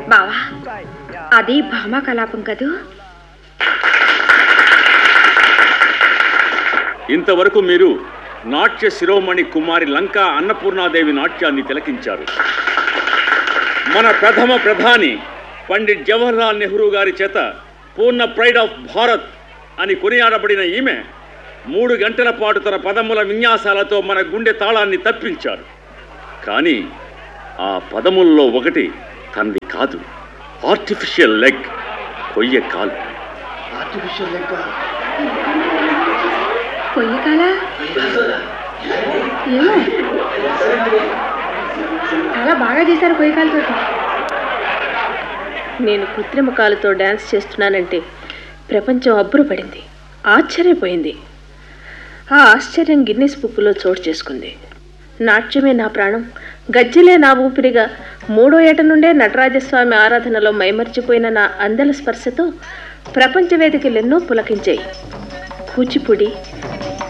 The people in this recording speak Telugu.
బావా అది భామా కలాపం కదూ ఇంతవరకు మీరు నాట్య శిరోమణి కుమారి లంకా అన్నపూర్ణాదేవి నాట్యాన్ని తిలకించారు మన ప్రథమ ప్రధాని పండిట్ జవహర్లాల్ నెహ్రూ గారి చేత పూర్ణ ప్రైడ్ ఆఫ్ భారత్ అని కొనియాడబడిన ఈమె మూడు గంటల పాటు తన పదముల విన్యాసాలతో మన గుండె తాళాన్ని తప్పించారు కానీ ఆ పదముల్లో ఒకటి తనది కాదు ఆర్టిఫిషియల్ లెగ్ కొయ్య కాలు ఆర్టిఫిషియల్ లెక్క కొయ్య కాలా ఏమో చాలా బాగా చేశారు కొయ్య కాలుతో నేను కృత్రిమ కాలుతో డ్యాన్స్ చేస్తున్నానంటే ప్రపంచం అబ్బురపడింది ఆశ్చర్యపోయింది ఆ ఆశ్చర్యం గిన్నెస్ బుక్లో చోటు చేసుకుంది నాట్యమే నా ప్రాణం గజ్జలే నా ఊపిరిగా మూడో ఏట నుండే నటరాజస్వామి ఆరాధనలో మైమర్చిపోయిన నా అందల స్పర్శతో ప్రపంచ వేదికలెన్నో పులకించాయి కూచిపూడి